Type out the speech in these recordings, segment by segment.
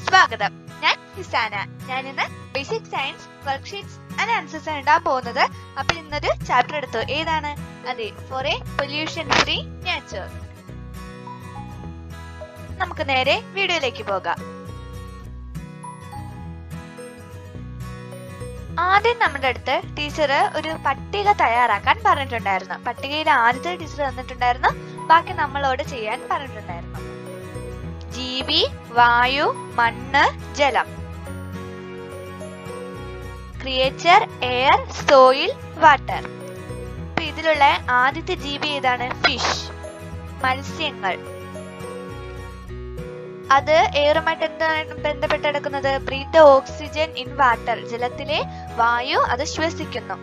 സ്വാഗതം ഞാൻ ഹിസാന ഞാൻ ഇന്ന് basic science worksheets and answers ആണ് ഇടാൻ പോകുന്നത് അപ്പൊ ഇന്നൊരു ചാപ്റ്റർ എടുത്തു ഏതാണ് അതെ for a pollution free nature നമുക്ക് നേരെ വീഡിയോയിലേക്ക് പോകാം ആദ്യം നമ്മുടെ അടുത്ത് ടീച്ചർ ഒരു പട്ടിക തയ്യാറാക്കാൻ പറഞ്ഞിട്ടുണ്ടായിരുന്നു പട്ടികയിൽ ആദ്യത്തെ ടീച്ചർ തന്നിട്ടുണ്ടായിരുന്നു ബാക്കി നമ്മളോട് ചെയ്യാൻ പറഞ്ഞിട്ടുണ്ടായിരുന്നു ജീവി വായു മണ്ണ് ജലം ക്രിയേച്ചർ എയർ സോയിൽ വാട്ടർ ഇപ്പൊ ഇതിലുള്ള ആദ്യത്തെ ജീവി ഏതാണ് ഫിഷ് മത്സ്യങ്ങൾ അത് എയറുമായിട്ട് എന്താണ് ബന്ധപ്പെട്ട് കിടക്കുന്നത് ബ്രീത്ത് ഓക്സിജൻ ഇൻ വാട്ടർ ജലത്തിലെ വായു അത് ശ്വസിക്കുന്നു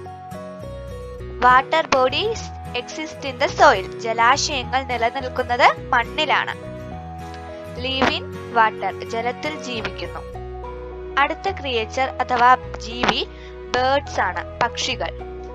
water bodies exist in the soil ജലാശയങ്ങൾ നിലനിൽക്കുന്നത് മണ്ണിലാണ് ലീവ് ഇൻ വാട്ടർ ജലത്തിൽ ജീവിക്കുന്നു അടുത്ത ക്രിയേച്ചർ അഥവാ ജീവി ബേർഡ്സ് ആണ് പക്ഷികൾ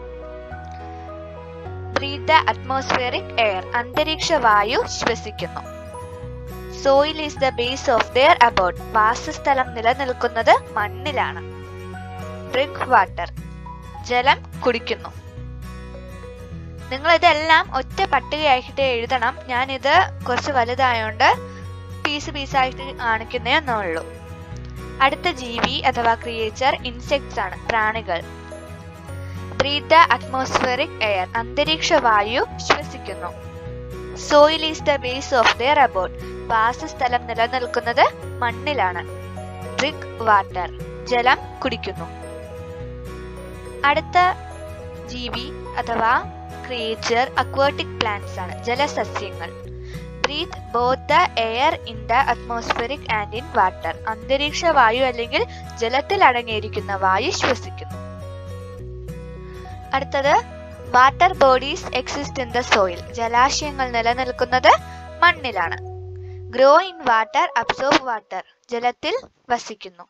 ബ്രീത്ത് അറ്റ്മോസ്ഫിയറിക് എയർ അന്തരീക്ഷ വായു ശ്വസിക്കുന്നു soil is the base of their about വാസസ്ഥലം നിലനിൽക്കുന്നത് മണ്ണിലാണ് ഡ്രിങ്ക് വാട്ടർ ജലം കുടിക്കുന്നു നിങ്ങൾ ഇതെല്ലാം ഒറ്റ പട്ടികയായിട്ട് എഴുതണം ഞാനിത് കുറച്ച് വലുതായോണ്ട് പീസ് പീസായിട്ട് കാണിക്കുന്നേ എന്നുള്ളൂ അടുത്ത ജീവി അഥവാ ക്രിയേച്ചർ ഇൻസെക്ട്സ് ആണ് പ്രാണികൾ ബ്രീത്ത് ദ അറ്റ്മോസ്ഫിയറിക് എയർ അന്തരീക്ഷ വായു ശ്വസിക്കുന്നു soil is the base of their about വാസസ്ഥലം നിലനിൽക്കുന്നത് മണ്ണിലാണ് ഡ്രിങ്ക് വാട്ടർ ജലം കുടിക്കുന്നു അടുത്ത ജീവി അഥവാ ക്രിയേച്ചർ അക്വാട്ടിക് പ്ലാന്റ്സ് ആണ് ജലസസ്യങ്ങൾ breathe both the air in the atmospheric and in water അന്തരീക്ഷ വായു അല്ലെങ്കിൽ ജലത്തിൽ അടങ്ങിയിരിക്കുന്ന വായു ശ്വസിക്കുന്നു അടുത്തത് water bodies exist in the soil ജലാശയങ്ങൾ നിലനിൽക്കുന്നത് മണ്ണിലാണ് grow in water absorb water ജലത്തിൽ വസിക്കുന്നു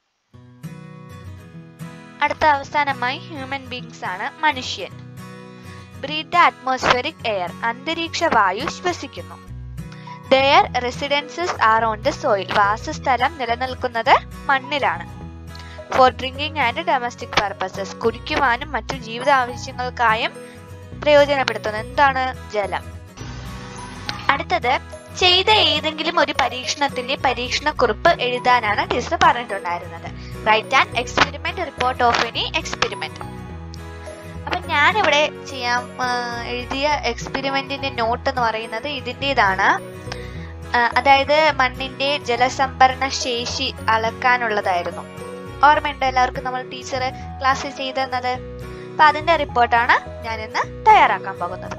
അടുത്ത അവസാനമായി ഹ്യൂമൻ ബീങ്സ് ആണ് മനുഷ്യൻ ബ്രീത്ത് ദ അറ്റ്മോസ്ഫിയറിക് എയർ അന്തരീക്ഷ വായു ശ്വസിക്കുന്നു their residences are on the soil വാസസ്ഥലം നിലനിൽക്കുന്നത് മണ്ണിലാണ് for drinking and domestic purposes കുടിക്കുവാനും മറ്റു ജീവിത ആവശ്യങ്ങൾക്കായും പ്രയോജനപ്പെടുത്തുന്നു എന്താണ് ജലം അടുത്തത് ചെയ്ത ഏതെങ്കിലും ഒരു പരീക്ഷണത്തിന്റെ പരീക്ഷണക്കുറിപ്പ് എഴുതാനാണ് ടീച്ചർ പറഞ്ഞിട്ടുണ്ടായിരുന്നത് write and experiment report of any experiment അപ്പൊ ഞാനിവിടെ ചെയ്യാൻ ആ, എഴുതിയ എക്സ്പെരിമെന്റിന്റെ നോട്ട് എന്ന് പറയുന്നത് ഇതിൻ്റെതാണ് അതായത് മണ്ണിന്റെ ജലസംഭരണ ശേഷി അളക്കാനുള്ളതായിരുന്നു ഓർമ്മയുണ്ടോ എല്ലാവർക്കും നമ്മൾ ടീച്ചർ ക്ലാസ്സിൽ ചെയ്തെന്നത് അപ്പൊ അതിന്റെ റിപ്പോർട്ടാണ് ഞാൻ ഇന്ന് തയ്യാറാക്കാൻ പോകുന്നത്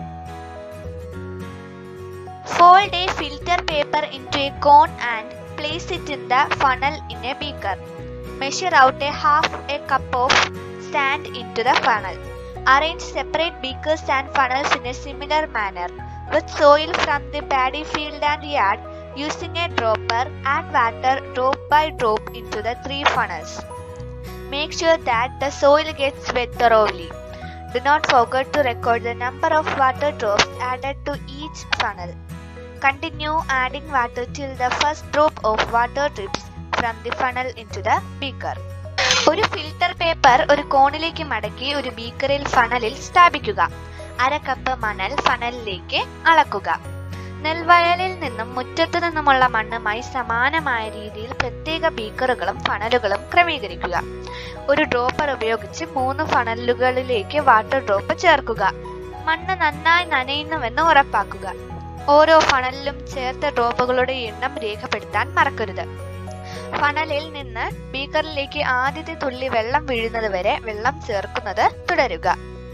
Fold a filter paper into a cone and place it in the funnel in a beaker. Measure out a half a cup of sand into the funnel. Arrange separate beakers and funnels in a similar manner. With soil from the paddy field and yard, using a dropper, add water drop by drop into the three funnels. Make sure that the soil gets wet thoroughly. Do not forget to record the number of water drops added to each funnel. Continue adding water till the first drop of water drips from the funnel into the beaker. ഒരു filter paper ഒരു കോണിലേക്ക് മടക്കി ഒരു ബീക്കറിൽ ഫണലിൽ സ്ഥാപിക്കുക അര cup മണൽ ഫണലിലേക്ക് അളക്കുക നെൽവയലിൽ നിന്നും മുറ്റത്തു നിന്നുമുള്ള മണ്ണുമായി സമാനമായ രീതിയിൽ പ്രത്യേക ബീക്കറുകളും ഫണലുകളും ക്രമീകരിക്കുക ഒരു ഡ്രോപ്പർ ഉപയോഗിച്ച് മൂന്ന് ഫണലുകളിലേക്ക് വാട്ടർ ഡ്രോപ്പ് ചേർക്കുക മണ്ണ് നന്നായി നനയുന്നുവെന്ന് ഉറപ്പാക്കുക ഓരോ ഫണലിലും ചേർത്ത ഡ്രോപ്പുകളുടെ എണ്ണം രേഖപ്പെടുത്താൻ മറക്കരുത് ഫണലിൽ നിന്ന് ബീക്കറിലേക്ക് ആദ്യത്തെ തുള്ളി വെള്ളം വീഴുന്നത് വരെ വെള്ളം ചേർക്കുന്നത് തുടരുക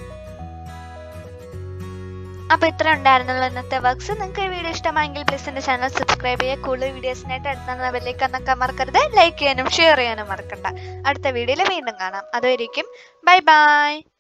അപ്പൊ ഇത്ര ഉണ്ടായിരുന്നുള്ളൂ ഇന്നത്തെ വർക്ക്സ് നിങ്ങൾക്ക് ഈ വീഡിയോ ഇഷ്ടമായെങ്കിൽ പ്ലീസ് എന്റെ ചാനൽ സബ്സ്ക്രൈബ് ചെയ്യുക കൂടുതൽ വീഡിയോസിനായിട്ട് അടുത്ത ബെല്ലേക്ക് എന്നൊക്കെ മറക്കരുത് ലൈക്ക് ചെയ്യാനും ഷെയർ ചെയ്യാനും മറക്കണ്ട അടുത്ത വീഡിയോയിൽ വീണ്ടും കാണാം അതുവരെയും ബൈ ബൈ